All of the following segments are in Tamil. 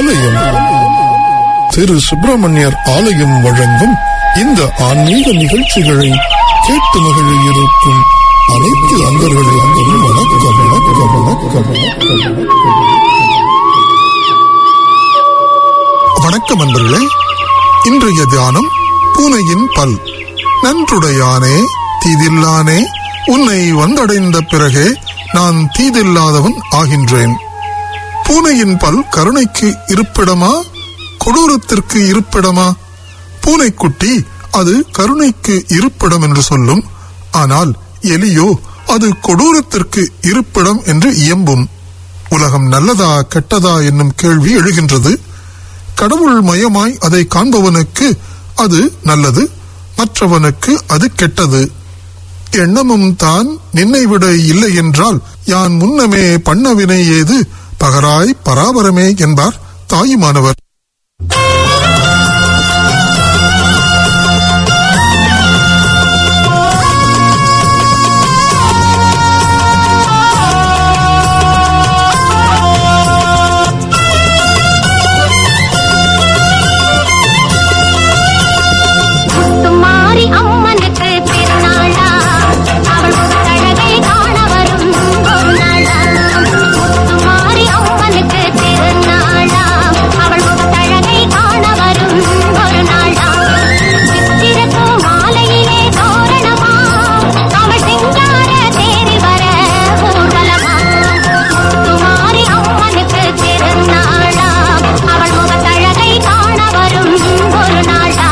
ஆலயம் திரு சுப்பிரமணியர் ஆலயம் வழங்கும் இந்த ஆன்மீக நிகழ்ச்சிகளை கேட்டு மகிழ இருக்கும் அனைத்து அன்பர்களுக்கும் வணக்கம் வணக்கம் வணக்கம் வணக்கம் வணக்கம் அன்பர்களே இன்றைய தியானம் பூனையின் பல் நன்றுடையானே தீதில்லானே உன்னை வந்தடைந்த பிறகே நான் தீதில்லாதவன் ஆகின்றேன் பூனையின் பல் கருணைக்கு இருப்பிடமா கொடூரத்திற்கு இருப்பிடமா பூனைக்குட்டி அது கருணைக்கு இருப்பிடம் என்று சொல்லும் ஆனால் எலியோ அது கொடூரத்திற்கு இருப்பிடம் என்று இயம்பும் உலகம் நல்லதா கெட்டதா என்னும் கேள்வி எழுகின்றது கடவுள் மயமாய் அதை காண்பவனுக்கு அது நல்லது மற்றவனுக்கு அது கெட்டது எண்ணமும் தான் நின்னை விட இல்லை என்றால் யான் முன்னமே பண்ணவினை ஏது பகராய் பராபரமே என்பார் தாயுமானவர் முத்துமாரி அம்மனுக்கு திருநாளா அவள் முத்தழகை காண வரும் ஒரு நாளா முத்துமாரி அம்மனுக்கு திருநாளா அவள் முத்தழகை காண வரும் ஒரு நாளா சித்திரத்து மாலையிலே தோரணமா அவள் சிங்கார தேறி வர ஊர்வலமா முத்துமாரி அம்மனுக்கு திருநாளா அவள் முகத்தழகை காண வரும் ஒரு நாளா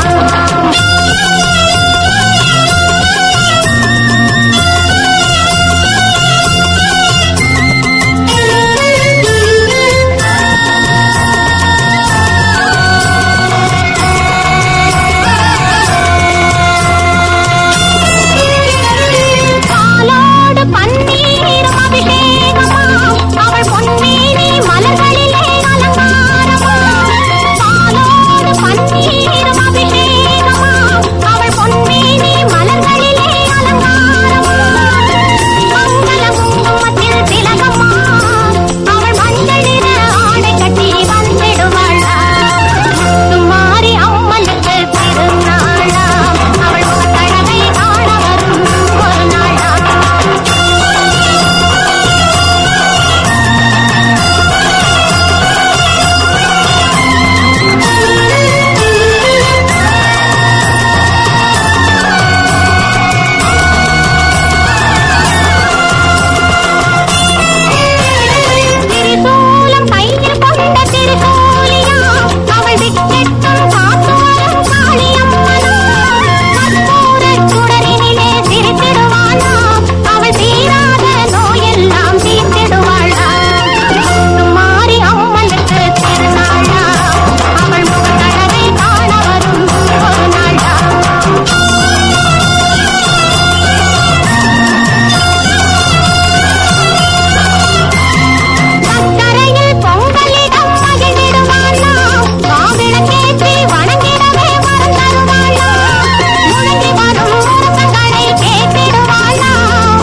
பாலோடு பன்னீரும் அபிஷேகமா அவள் பொன்னேனி மலர்களிலே அலங்காரமா பாலோடு பன்னீரும் அபிஷேகமா அவள் பொன்னேனி மலர்களிலே அலங்காரமா மங்கள குங்குமத்தில் திலகமா அவள் மஞ்சள் நிற ஆடை கட்டி வந்திடுவாள் மாறி அம்மனுக்கு திருநாளா அவள் முகத்தழகை காண வரும் ஒரு நாளா திரிசூலம் கையில் கொண்ட திருசூலியா அவள் விக்கெட்டும் காத்து வரும் காளியம்மனா கற்பூரச் சுடரினிலே சிரித்திடுவாளா அவள் தீராத நோயெல்லாம் தீர்த்திடுவாளா மாறி அம்மனுக்கு திருநாளா அவள் முகத்தழகை காண வரும் ஒரு நாளா சக்கரையில் பொங்கலிடம் மகிழ்ந்திடுவாளா மாவிளக்கேற்றி வணங்கிடவே வரம் தருவாளா முழங்கி வரும் முழக்கங்களை கேட்டிடுவாளா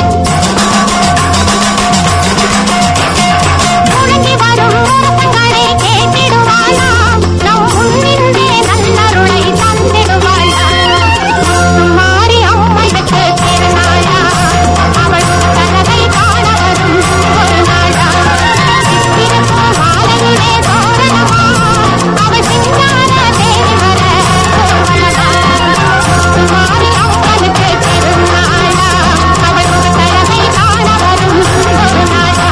முழங்கி வரும் முழக்கங்களை கேட்டிடுவாளா நம் முன்னின்றே நல்லருளை தந்திடுவாளா மாறி அம்மனுக்கு திருநாளா அவள் கதவை காண வரும் ஒரு நாளா சித்திரப்பூ மாலையிலே தோரணமா அவள் சிங்கார தேடி வர ஊர்வலமா மாறி அம்மனுக்கு திருநாளா அவள் கதவை காண வரும் ஒரு நாளா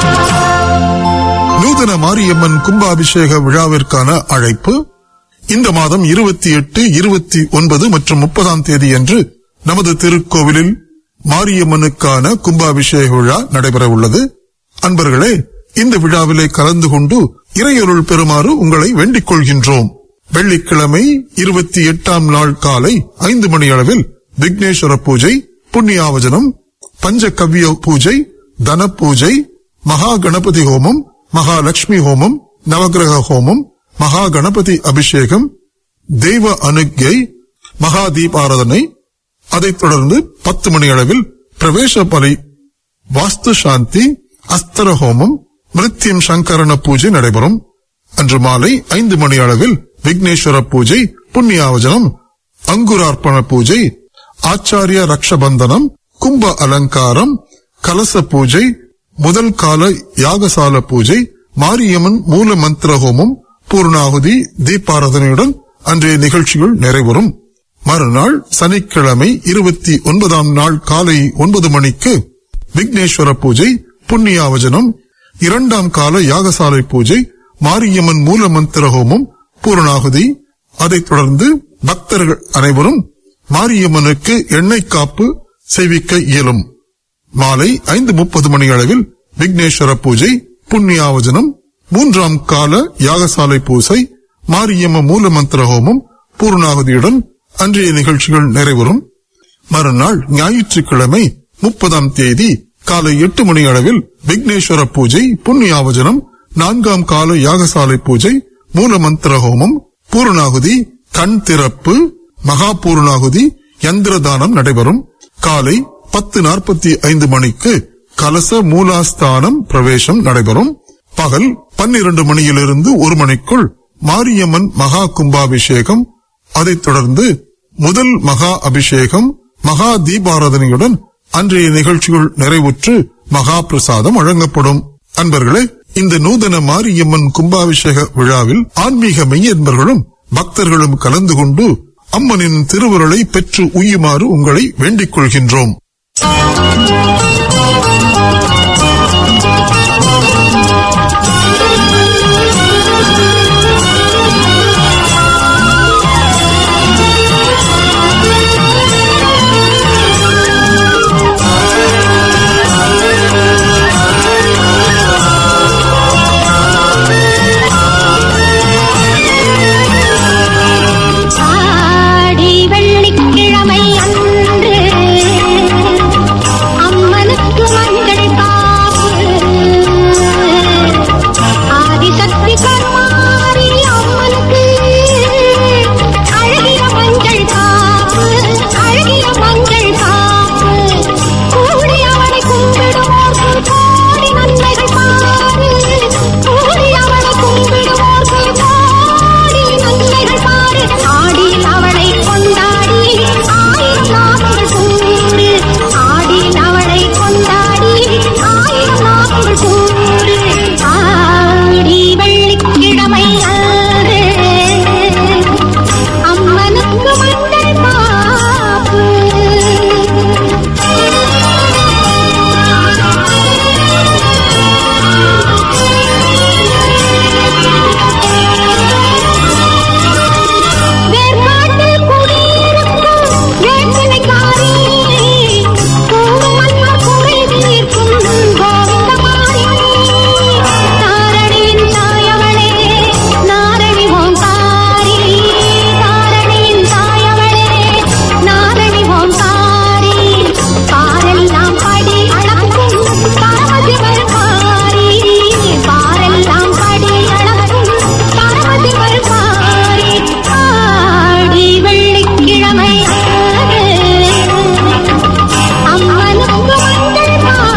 நூதன மாரியம்மன் கும்பாபிஷேக விழாவிற்கான அழைப்பு இந்த மாதம் இருபத்தி எட்டு இருபத்தி ஒன்பது மற்றும் முப்பதாம் தேதியன்று நமது திருக்கோவிலில் மாரியம்மனுக்கான கும்பாபிஷேக விழா நடைபெற உள்ளது அன்பர்களே இந்த விழாவிலே கலந்து கொண்டு இறையருள் பெறுமாறு உங்களை வேண்டிக் கொள்கின்றோம் வெள்ளிக்கிழமை இருபத்தி எட்டாம் நாள் காலை ஐந்து மணி அளவில் விக்னேஸ்வர பூஜை புண்ணியாவஜனம் பஞ்சகவ்ய பூஜை தன பூஜை மகா கணபதி ஹோமம் மகாலட்சுமி ஹோமம் நவகிரக ஹோமம் மகா கணபதி அபிஷேகம் தெய்வ அனுக்யை மகா தீபாராதனை அதைத் தொடர்ந்து பத்து மணி அளவில் பிரவேச பலி வாஸ்து சாந்தி அஸ்தர ஹோமம் மிருத்யம் சங்கரண பூஜை நடைபெறும் அன்று மாலை ஐந்து மணி அளவில் விக்னேஸ்வர பூஜை புண்ணியாவஜனம் அங்குரார்ப்பண பூஜை ஆச்சாரிய ரக்ஷபந்தனம் கும்ப அலங்காரம் கலச பூஜை முதல் கால யாகசால பூஜை மாரியம்மன் மூல மந்திர ஹோமம் பூர்ணாகுதி தீபாராதனையுடன் அன்றைய நிகழ்ச்சிகள் நிறைவரும் மறுநாள் சனிக்கிழமை இருபத்தி ஒன்பதாம் நாள் காலை ஒன்பது மணிக்கு விக்னேஸ்வர பூஜை புண்ணியாவஜனம் இரண்டாம் கால யாகசாலை பூஜை மாரியம்மன் மூல மந்திர ஹோமம் பூரணாகுதி அதைத் தொடர்ந்து பக்தர்கள் அனைவரும் மாரியம்மனுக்கு எண்ணெய் காப்பு செய்விக்க இயலும் மாலை ஐந்து முப்பது மணி அளவில் விக்னேஸ்வர பூஜை புண்ணியாவஜனம் மூன்றாம் கால யாகசாலை பூசை மாரியம்ம மூல மந்திர ஹோமம் பூர்ணாகுதியுடன் அன்றைய நிகழ்ச்சிகள் நிறைவரும் மறுநாள் ஞாயிற்றுக்கிழமை முப்பதாம் தேதி காலை எட்டு மணி அளவில் விக்னேஸ்வர பூஜை புண்ணியாவஜனம் நான்காம் கால யாகசாலை பூஜை மூல மந்திர ஹோமம் பூர்ணாகுதி கண் திறப்பு மகா பூர்ணாகுதி யந்திரதானம் நடைபெறும் காலை பத்து நாற்பத்தி ஐந்து மணிக்கு கலச மூலாஸ்தானம் பிரவேசம் நடைபெறும் பகல் பன்னிரண்டு மணியிலிருந்து ஒரு மணிக்குள் மாரியம்மன் மகா கும்பாபிஷேகம் அதைத் தொடர்ந்து முதல் மகா அபிஷேகம் மகா தீபாராதனையுடன் அன்றைய நிகழ்ச்சிகள் நிறைவுற்று மகா பிரசாதம் வழங்கப்படும் அன்பர்களே இந்த நூதன மாரியம்மன் கும்பாபிஷேக விழாவில் ஆன்மீக மெய்யன்பர்களும் பக்தர்களும் கலந்து கொண்டு அம்மனின் திருவுருளை பெற்று உய்யுமாறு உங்களை வேண்டிக் கொள்கின்றோம் ஆடி வெள்ளிக்கிழமை அன்று அம்மனுக்கு மஞ்சள் காப்பு ஆதிசக்தி கருமாரி அம்மனுக்கு அழகிய மஞ்சள் காப்பு அழகிய மஞ்சள் காப்பு கூடி அவனை கும்பிடுவோர்க்கு கோடி நன்மைகள் பாரு கூடி அவனை கும்பிடுவோர்க்கு கோடி நன்மைகள் பாரு ஆடியில் அவளை கொண்டாடி ஆயிரம் நாமங்கள் கூறு ஆடியில் அவளை கொண்டாடி ஆயிரம் நாமங்கள் கூறு ஆடி வெள்ளிக்கிழமை அன்று அம்மனுக்கு மஞ்சள் காப்பு வேர்க்காட்டில் குடியிருக்கும் வேப்பிலைக்காரி, பூமன்ன குறை தீர்க்கும் கோவிந்தமாரி. தாரணியின் தாயவளே, நாரணி ஓங்காரி. தாரணியின் தாயவளே, நாரணி ஓங்காரி. பாரெல்லாம் படி அளக்கும் பரமசிவர்காரி. பாரெல்லாம் படி அளக்கும் பரமசிவர்காரி. ஆடி வெள்ளிக்கிழமை அம்மனுக்கு மஞ்சள்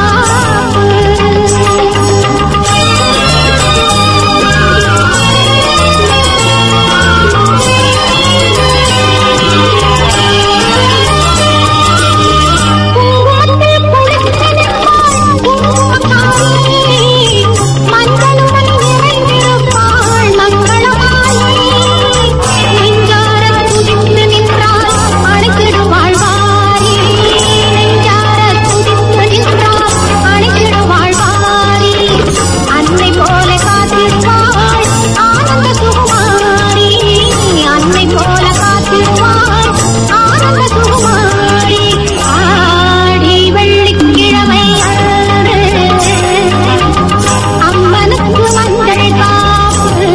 குங்குமத்தில் குளித்திருப்பாள் குங்குமக்காரி. மஞ்சளுடன் நிறைந்திருப்பாள் மங்களமாயி. நெஞ்சாரத் துடித்து நின்றாள் அணைத்திடுவாள் வாரி. நெஞ்சாரத் துடித்து நின்றாள் அணைத்திடுவாள் வாரி. அன்னை போல காத்திருப்பாள் ஆனந்த சுகுமாரி அன்னை போல காத்திருப்பாள் ஆனந்த சுகுமாரி ஆடி வெள்ளிக்கிழமை அன்று அம்மனுக்கு மஞ்சள் காப்பு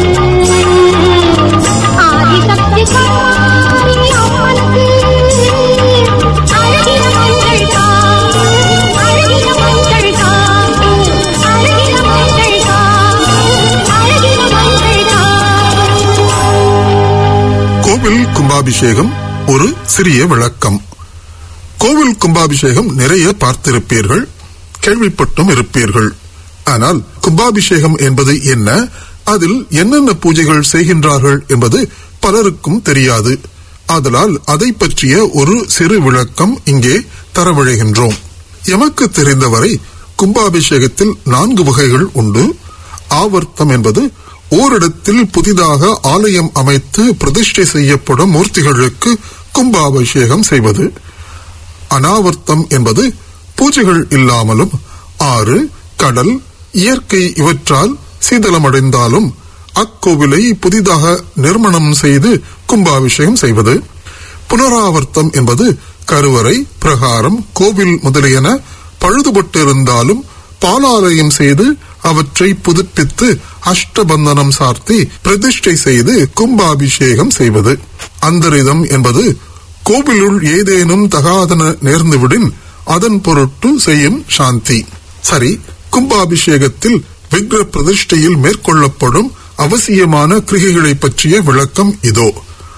ஆதிசக்தி கருமாரி அம்மனுக்கு அழகிய மஞ்சள் காப்பு அழகிய மஞ்சள் காப்பு அழகிய மஞ்சள் காப்பு அழகிய மஞ்சள் காப்பு கோவில் கும்பாபிஷேகம் ஒரு சிறிய விளக்கம் கோவில் கும்பாபிஷேகம் நிறைய பார்த்திருப்பீர்கள் கேள்விப்பட்டும் இருப்பீர்கள் ஆனால் கும்பாபிஷேகம் என்பது என்ன அதில் என்னென்ன பூஜைகள் செய்கின்றார்கள் என்பது பலருக்கும் தெரியாது ஆதலால் அதை பற்றிய ஒரு சிறு விளக்கம் இங்கே தரவிழைகின்றோம் எமக்கு தெரிந்தவரை கும்பாபிஷேகத்தில் நான்கு வகைகள் உண்டு ஆவர்த்தம் என்பது ஓரிடத்தில் புதிதாக ஆலயம் அமைத்து பிரதிஷ்டை செய்யப்படும் மூர்த்திகளுக்கு கும்பாபிஷேகம் செய்வது அனாவர்த்தம் என்பது பூஜைகள் இல்லாமலும் ஆறு கடல் இயற்கை இவற்றால் சீதளமடைந்தாலும் அக்கோவிலை புதிதாக நிர்மாணம் செய்து கும்பாபிஷேகம் செய்வது புனராவர்த்தம் என்பது கருவறை பிரகாரம் கோவில் முதலியன பழுதுபட்டிருந்தாலும் பாலாலயம் செய்து அவற்றை புதுப்பித்து அஷ்டபந்தனம் சார்த்தி பிரதிஷ்டை செய்து கும்பாபிஷேகம் செய்வது அந்தரிதம் என்பது கோவிலுள் ஏதேனும் தகாதன நேர்ந்துவிடின் அதன் பொருட்டு செய்யும் சாந்தி சரி கும்பாபிஷேகத்தில் விக்ர பிரதிஷ்டையில் மேற்கொள்ளப்படும் அவசியமான கிரிகைகளை பற்றிய விளக்கம் இதோ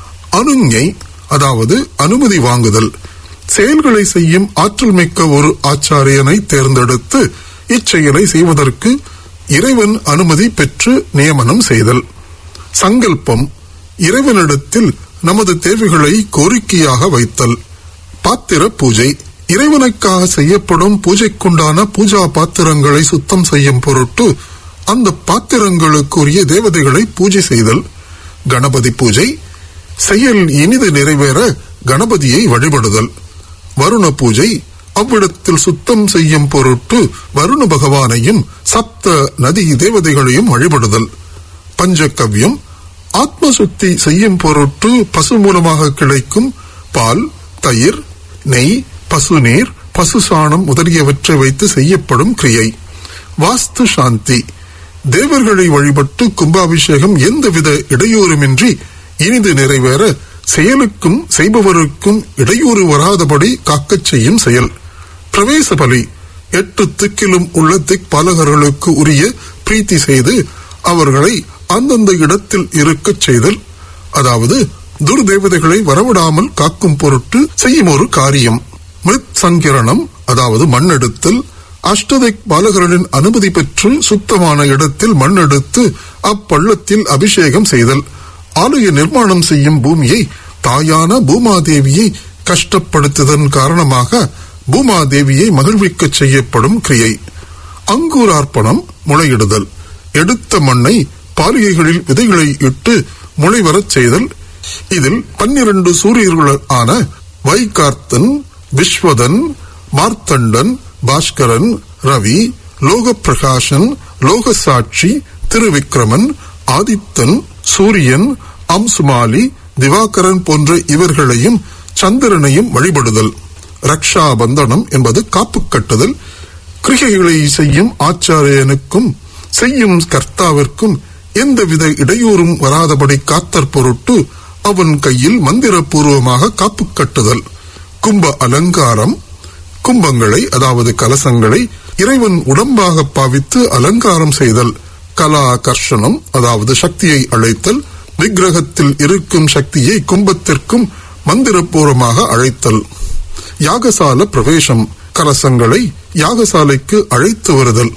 அனுஞை அதாவது அனுமதி வாங்குதல் செயல்களை செய்யும் ஆற்றல் மிக்க ஒரு ஆச்சாரியனை தேர்ந்தெடுத்து இச்செயலை செய்வதற்கு இறைவன் அனுமதி பெற்று நியமனம் செய்தல் சங்கல்பம் இறைவனிடத்தில் நமது தேவைகளை கோரிக்கையாக வைத்தல் பாத்திர பூஜை இறைவனுக்காக செய்யப்படும் பூஜைக்குண்டான பூஜா பாத்திரங்களை சுத்தம் செய்யும் பொருட்டு அந்த பாத்திரங்களுக்குரிய தேவதைகளை பூஜை செய்தல் கணபதி பூஜை செயல் இனிது நிறைவேற கணபதியை வழிபடுதல் வருண பூஜை அவ்விடத்தில் சுத்தம் செய்யும் பொருட்டு வருண பகவானையும் சப்த நதி தேவதைகளையும் வழிபடுதல் பஞ்சகவ்யம் ஆத்ம சுத்தி செய்யும் பொருட்டு பசு மூலமாக கிடைக்கும் பால் தயிர் நெய் பசுநீர் பசு சாணம் முதலியவற்றை வைத்து செய்யப்படும் கிரியை வாஸ்து சாந்தி தேவர்களை வழிபட்டு கும்பாபிஷேகம் எந்தவித இடையூறுமின்றி இனிது நிறைவேற செயலுக்கும் செய்பவருக்கும் இடையூறு வராதபடி காக்கச் செய்யும் செயல் பிரவேச பலி எட்டு திக்கிலும் உள்ள திக் பாலகர்களுக்கு உரிய பிரீத்தி செய்து அவர்களை அந்தந்த இடத்தில் இருக்கச் செய்தல் அதாவது துர்தேவதைகளை வரவிடாமல் காக்கும் பொருட்டு செய்யும் ஒரு காரியம் மிருத் சங்கிரணம் அதாவது மண்ணெடுத்தல் அஷ்டதிக் பாலகர்களின் அனுமதி பெற்று சுத்தமான இடத்தில் மண்ணெடுத்து அப்பள்ளத்தில் அபிஷேகம் செய்தல் ஆலய நிர்மாணம் செய்யும் பூமியை தாயான பூமாதேவியை கஷ்டப்படுத்துதன் காரணமாக பூமாதேவியை மகிழ்விக்கச் செய்யப்படும் கிரியை அங்கூரார்ப்பணம் முளையிடுதல் எடுத்த மண்ணை பாலிகைகளில் விதைகளை இட்டு முளைவரச் செய்தல் இதில் பன்னிரண்டு சூரியர்களான வைகார்த்தன் விஸ்வதன் மார்த்தண்டன் பாஸ்கரன் ரவி லோக பிரகாசன் லோக சாட்சி திருவிக்ரமன் ஆதித்தன் சூரியன் அம்சுமாலி திவாகரன் போன்ற இவர்களையும் சந்திரனையும் வழிபடுதல் ரக்ஷா பந்தனம் என்பது காப்பு கட்டுதல் கிரிகைகளை செய்யும் ஆச்சாரியனுக்கும் செய்யும் கர்த்தாவிற்கும் எந்தவித இடையூறும் வராதபடி காத்தற் பொருட்டு அவன் கையில் மந்திரபூர்வமாக காப்பு கட்டுதல் கும்ப அலங்காரம் கும்பங்களை அதாவது கலசங்களை இறைவன் உடம்பாக பாவித்து அலங்காரம் செய்தல் கலாகர்ஷணம் அதாவது சக்தியை அழைத்தல் விக்கிரகத்தில் இருக்கும் சக்தியை கும்பத்திற்கும் மந்திரபூர்வமாக அழைத்தல் யாகசால பிரவேசம் கலசங்களை யாகசாலைக்கு அழைத்து வருதல்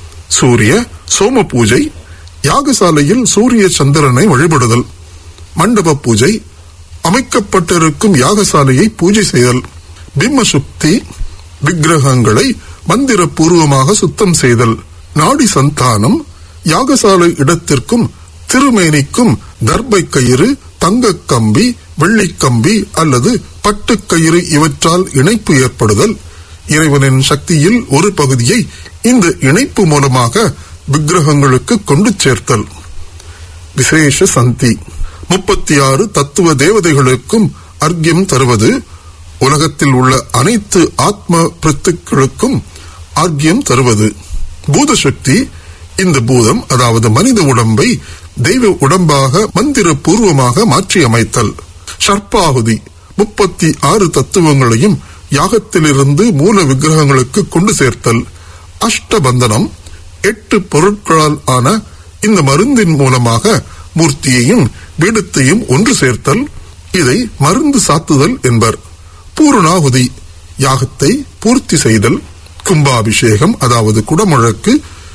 சூரிய சோம பூஜை யாகசாலையில் சூரிய சந்திரனை வழிபடுதல் மண்டப பூஜை அமைக்கப்பட்டிருக்கும் யாகசாலையை பூஜை செய்தல் பிம்ம சுக்தி விக்கிரகங்களை மந்திரபூர்வமாக சுத்தம் செய்தல் நாடி சந்தானம் யாகசாலை இடத்திற்கும் திருமேனிக்கும் தர்பை கயிறு தங்கக் கம்பி வெள்ளிக் கம்பி அல்லது பட்டுக் கயிறு இவற்றால் இணைப்பு ஏற்படுதல் இறைவனின் சக்தியில் ஒரு பகுதியை இந்த இணைப்பு மூலமாக விக்கிரகங்களுக்கு கொண்டு சேர்த்தல் விசேஷ சந்தி முப்பத்தி ஆறு தத்துவ தேவதைகளுக்கும் அர்க்கியம் தருவது உலகத்தில் உள்ள அனைத்து ஆத்ம பிரத்துக்களுக்கும் ஆர்க்கியம் தருவது பூதசக்தி இந்த பூதம் அதாவது மனித உடம்பை தெய்வ உடம்பாக மந்திர பூர்வமாக மாற்றி அமைத்தல் சர்ப்பாகுதி முப்பத்தி ஆறு தத்துவங்களையும் யாகத்திலிருந்து மூல விக்கிரகங்களுக்கு கொண்டு சேர்த்தல் அஷ்டபந்தனம் எட்டு பொருட்களால் ஆன இந்த மருந்தின் மூலமாக மூர்த்தியையும் பீடத்தையும் ஒன்று சேர்த்தல் இதை மருந்து சாத்துதல் என்பர் பூரணாகுதி யாகத்தை பூர்த்தி செய்தல் கும்பாபிஷேகம் அதாவது குடமுழக்கு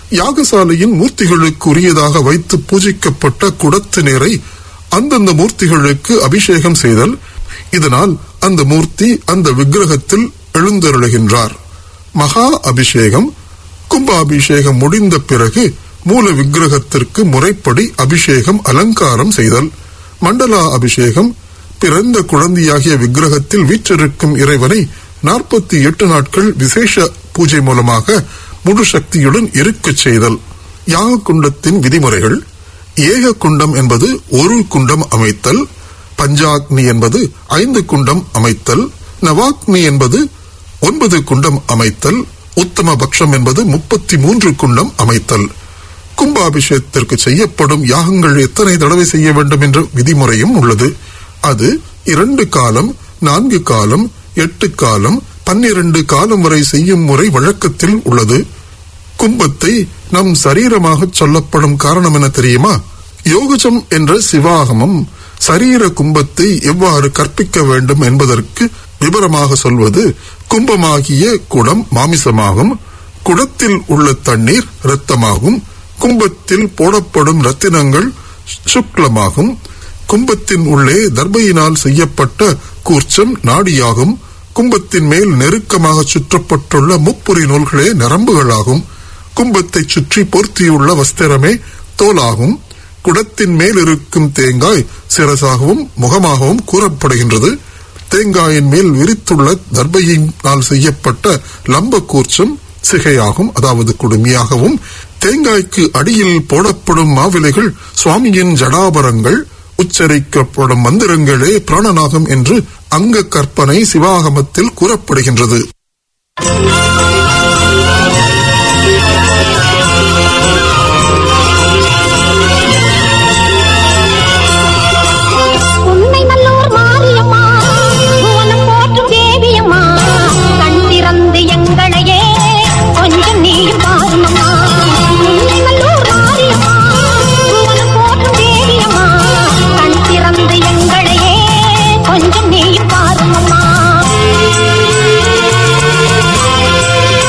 யாகசாலையின் மூர்த்திகளுக்கு உரியதாக வைத்து பூஜிக்கப்பட்ட குடத்து நீரை அந்தந்த மூர்த்திகளுக்கு அபிஷேகம் செய்தல் இதனால் அந்த மூர்த்தி அந்த விக்கிரகத்தில் எழுந்தருளுகின்றார் மகா அபிஷேகம் கும்பாபிஷேகம் முடிந்த பிறகு மூல விக்கிரகத்திற்கு முறைப்படி அபிஷேகம் அலங்காரம் செய்தல் மண்டலா அபிஷேகம் பிறந்த குழந்தையாகிய விக்கிரகத்தில் வீற்றிருக்கும் இறைவனை நாற்பத்தி எட்டு நாட்கள் விசேஷ பூஜை மூலமாக முழு சக்தியுடன் இருக்கச் செய்தல் யாக குண்டத்தின் விதிமுறைகள் ஏக குண்டம் என்பது ஒரு குண்டம் அமைத்தல் பஞ்சாக்னி என்பது ஐந்து குண்டம் அமைத்தல் நவாக்னி என்பது ஒன்பது குண்டம் அமைத்தல் உத்தம பட்சம் என்பது முப்பத்தி மூன்று குண்டம் அமைத்தல் கும்பாபிஷேகத்திற்கு செய்யப்படும் யாகங்கள் எத்தனை தடவை செய்ய வேண்டும் என்ற விதிமுறையும் உள்ளது அது இரண்டு காலம் நான்கு காலம் எட்டு காலம் பன்னிரண்டு காலம் வரை செய்யும் முறை வழக்கத்தில் உள்ளது கும்பத்தை நம் சரீரமாக சொல்லப்படும் காரணம் என தெரியுமா யோகஜம் என்ற சிவாகமம் சரீர கும்பத்தை எவ்வாறு கற்பிக்க வேண்டும் என்பதற்கு விவரமாக சொல்வது கும்பமாகிய குடம் மாமிசமாகும் குடத்தில் உள்ள தண்ணீர் இரத்தமாகும் கும்பத்தில் போடப்படும் ரத்தினங்கள் சுக்லமாகும் கும்பத்தின் உள்ளே தர்பையினால் செய்யப்பட்ட கூர்ச்சம் நாடியாகும் கும்பத்தின் மேல் நெருக்கமாக சுற்றப்பட்டுள்ள முப்புரி நூல்களே நரம்புகளாகும் கும்பத்தை சுற்றி போர்த்தியுள்ள வஸ்திரமே தோலாகும் குடத்தின் மேல் இருக்கும் தேங்காய் சிரசாகவும் முகமாகவும் கூறப்படுகின்றது தேங்காயின் மேல் விரித்துள்ள தர்பையினால் செய்யப்பட்ட லம்ப கூர்ச்சம் சிகையாகும் அதாவது குடுமியாகவும் தேங்காய்க்கு அடியில் போடப்படும் மாவிலைகள் சுவாமியின் ஜடாபரங்கள் உச்சரிக்கப்படும் மந்திரங்களே பிராணனாகும் என்று அங்க கற்பனை சிவாகமத்தில் கூறப்படுகின்றது உன்னை நல்லூர் மாரியம்மா புவனம் போற்றும் தேவியம்மா கண் திறந்து எங்களையே கொஞ்சம் நீயும் பாருமம்மா உன்னை நல்லூர் மாரியம்மா புவனம் போற்றும் தேவியம்மா கண் திறந்து எங்களையே கொஞ்சம் நீயும் பாருமம்மா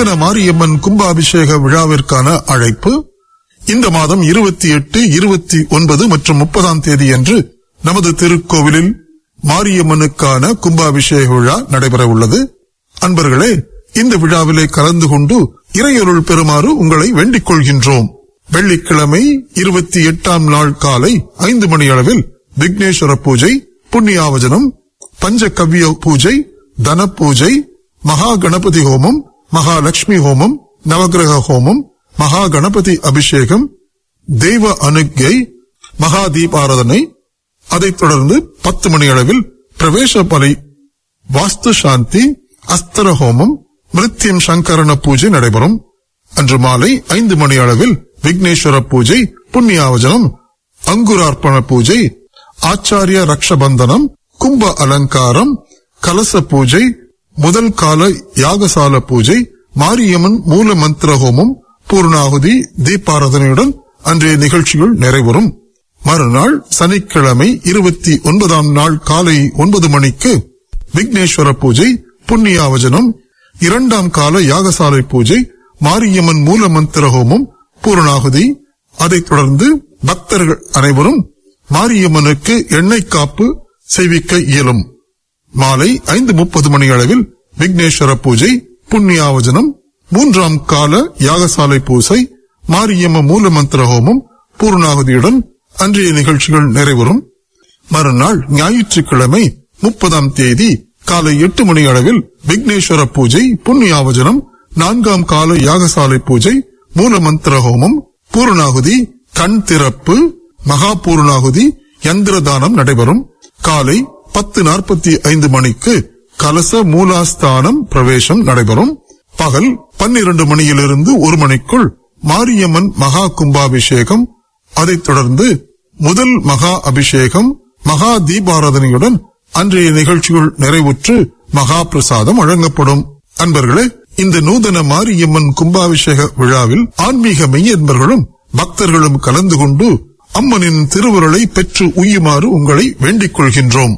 நூதன மாரியம்மன் கும்பாபிஷேக விழாவிற்கான அழைப்பு இந்த மாதம் இருபத்தி எட்டு இருபத்தி ஒன்பது மற்றும் முப்பதாம் தேதி அன்று நமது திருக்கோவிலில் மாரியம்மனுக்கான கும்பாபிஷேக விழா நடைபெற உள்ளது அன்பர்களே இந்த விழாவிலே கலந்து கொண்டு இறையொருள் பெறுமாறு உங்களை வேண்டிக் கொள்கின்றோம் வெள்ளிக்கிழமை இருபத்தி எட்டாம் நாள் காலை ஐந்து மணி அளவில் விக்னேஸ்வர பூஜை புண்ணியாவஜனம் பஞ்சகவ்ய பூஜை தன பூஜை மகா கணபதி ஹோமம் மகாலட்சுமி ஹோமம் நவகிரக ஹோமம் மகா கணபதி அபிஷேகம் தெய்வ அனுக்கை மகா தீபாராதனை அதைத் தொடர்ந்து பத்து மணி அளவில் பிரவேச பலி வாஸ்து சாந்தி அஸ்தர ஹோமம் மிருத்யம் சங்கரண பூஜை நடைபெறும் அன்று மாலை ஐந்து மணி அளவில் விக்னேஸ்வர பூஜை புண்ணியாவஜனம் அங்குரார்ப்பண பூஜை ஆச்சாரிய ரக்ஷபந்தனம் கும்ப அலங்காரம் கலச பூஜை முதல் கால யாகசால பூஜை மாரியம்மன் மூல மந்திர ஹோமம் பூர்ணாகுதி தீபாராதனையுடன் அன்றைய நிகழ்ச்சிகள் நிறைவரும் மறுநாள் சனிக்கிழமை இருபத்தி ஒன்பதாம் நாள் காலை ஒன்பது மணிக்கு விக்னேஸ்வர பூஜை புண்ணியாவஜனம் இரண்டாம் கால யாகசாலை பூஜை மாரியம்மன் மூல மந்திர ஹோமம் பூரணாகுதி அதைத் தொடர்ந்து பக்தர்கள் அனைவரும் மாரியம்மனுக்கு எண்ணெய் காப்பு செய்விக்க இயலும் மாலை ஐந்து முப்பது மணி அளவில் விக்னேஸ்வர பூஜை புண்ணியாவஜனம் மூன்றாம் கால யாகசாலை பூசை மாரியம்ம மூல மந்திர ஹோமம் பூர்ணாகுதியுடன் அன்றைய நிகழ்ச்சிகள் நிறைவரும் மறுநாள் ஞாயிற்றுக்கிழமை முப்பதாம் தேதி காலை எட்டு மணி அளவில் விக்னேஸ்வர பூஜை புண்ணியாவஜனம் நான்காம் கால யாகசாலை பூஜை மூல மந்திர ஹோமம் பூர்ணாகுதி கண் திறப்பு மகா பூர்ணாகுதி யந்திரதானம் நடைபெறும் காலை பத்து நாற்பத்தி ஐந்து மணிக்கு கலச மூலாஸ்தானம் பிரவேசம் நடைபெறும் பகல் பன்னிரண்டு மணியிலிருந்து ஒரு மணிக்குள் மாரியம்மன் மகா கும்பாபிஷேகம் அதைத் தொடர்ந்து முதல் மகா அபிஷேகம் மகா தீபாராதனையுடன் அன்றைய நிகழ்ச்சிகள் நிறைவுற்று மகா பிரசாதம் வழங்கப்படும் அன்பர்களே இந்த நூதன மாரியம்மன் கும்பாபிஷேக விழாவில் ஆன்மீக மெய்யன்பர்களும் பக்தர்களும் கலந்து கொண்டு அம்மனின் திருவுருளை பெற்று உய்யுமாறு உங்களை வேண்டிக் கொள்கின்றோம்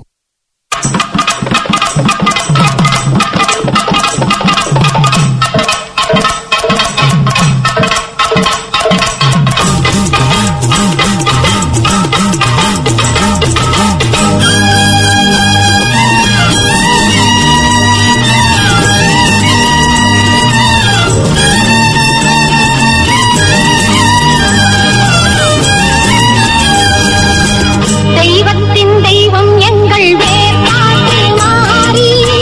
தெய்வத்தின் தெய்வம் எங்கள் வேர்பாட்டு மாறி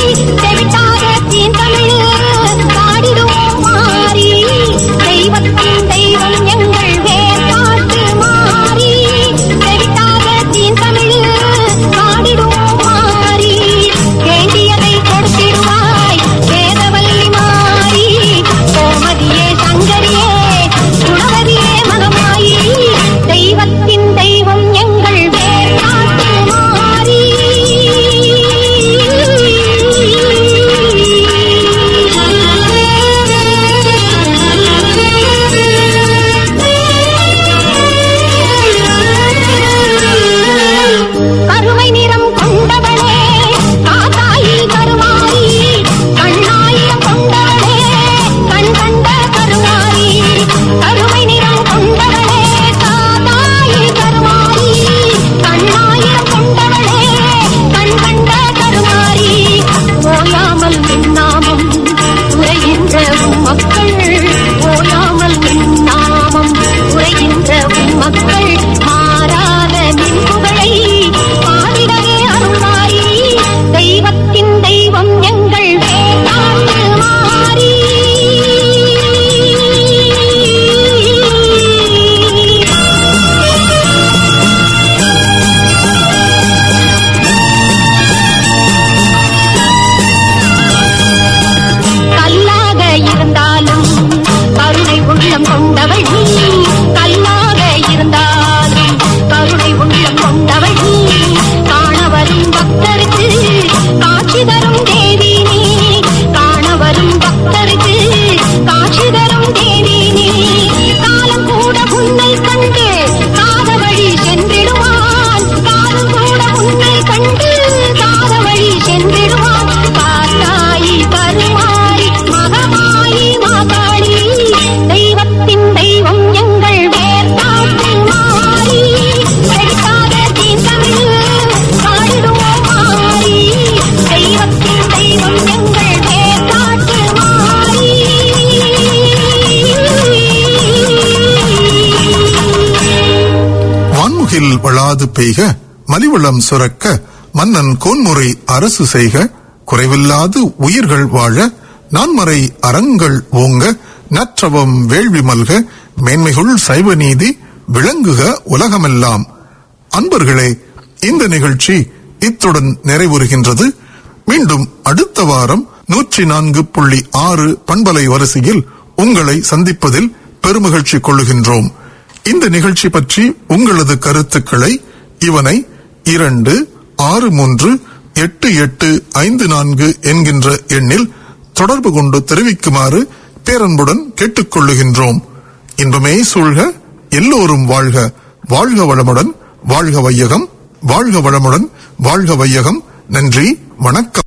மாது பெய்க மலிவளம் சுரக்க மன்னன் கோன்முறை அரசு செய்க குறைவில்லாது உயிர்கள் வாழ நான்மறை அறங்கள் ஓங்க நற்றவம் வேள்வி மல்க மேன்மைகுள் சைவ நீதி விளங்குக உலகமெல்லாம் அன்பர்களே இந்த நிகழ்ச்சி இத்துடன் நிறைவுறுகின்றது மீண்டும் அடுத்த வாரம் நூற்றி நான்கு புள்ளி ஆறு பண்பலை வரிசையில் உங்களை சந்திப்பதில் பெருமகிழ்ச்சி கொள்ளுகின்றோம் இந்த நிகழ்ச்சி பற்றி உங்களது கருத்துக்களை இவனை இரண்டு ஆறு மூன்று எட்டு எட்டு ஐந்து நான்கு என்கின்ற எண்ணில் தொடர்பு கொண்டு தெரிவிக்குமாறு பேரன்புடன் கேட்டுக்கொள்ளுகின்றோம் இன்பமே சூழ்க எல்லோரும் வாழ்க வாழ்க வளமுடன் வாழ்க வையகம் வாழ்க வளமுடன் வாழ்க வையகம் நன்றி வணக்கம்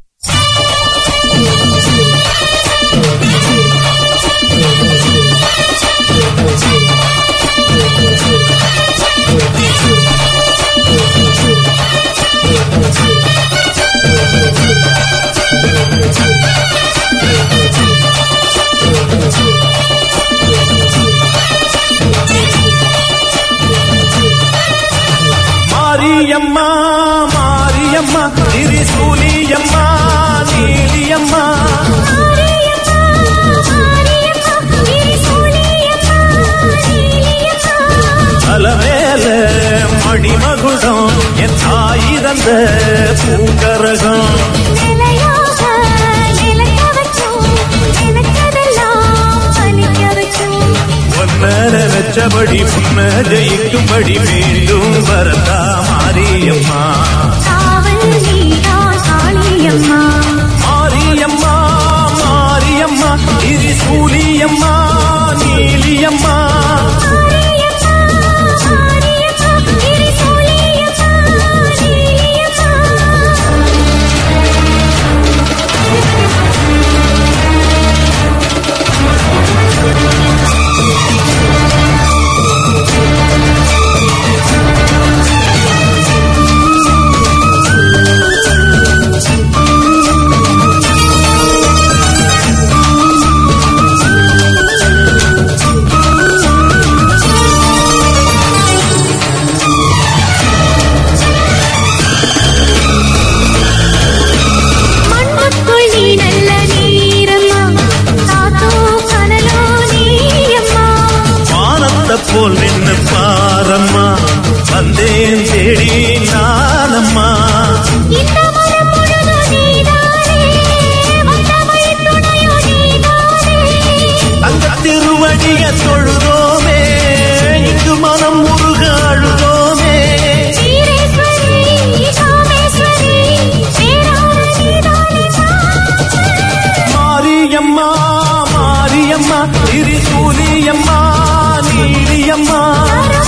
மாரியம்மா மாரியம்மா திரிசூலியம்மா நீலியம்மா அலமேல மணிமகுடம் என் தாயிரந்த பூங்கரகம் ஒன்ன நினைச்சபடி முன்ன ஜெயிக்கும்படி மீண்டும் வரதா மாரியம்மா மாரியம்மா மாரியம்மா திரிசூலியம்மா நீலியம்மா மண்ணுக்குள் நீ நல்ல நீரம்மா காத்தோ கனலோ நீயம்மா வானத்தை போல் நின்னு பாரம்மா வந்தேன் தேடி நானம்மா இந்த மனம் முழுதும் நீதானே வந்தவழித் துணையோ நீதானே தங்க திருவடிய தொழுதோமே இங்கு மனம் முருக அழுதோமே ஈரேஸ்வரி காமேஸ்வரி பேரான நீதானே மாரியம்மா மாரியம்மா திரிசூலியம்மா நீலியம்மா தாரா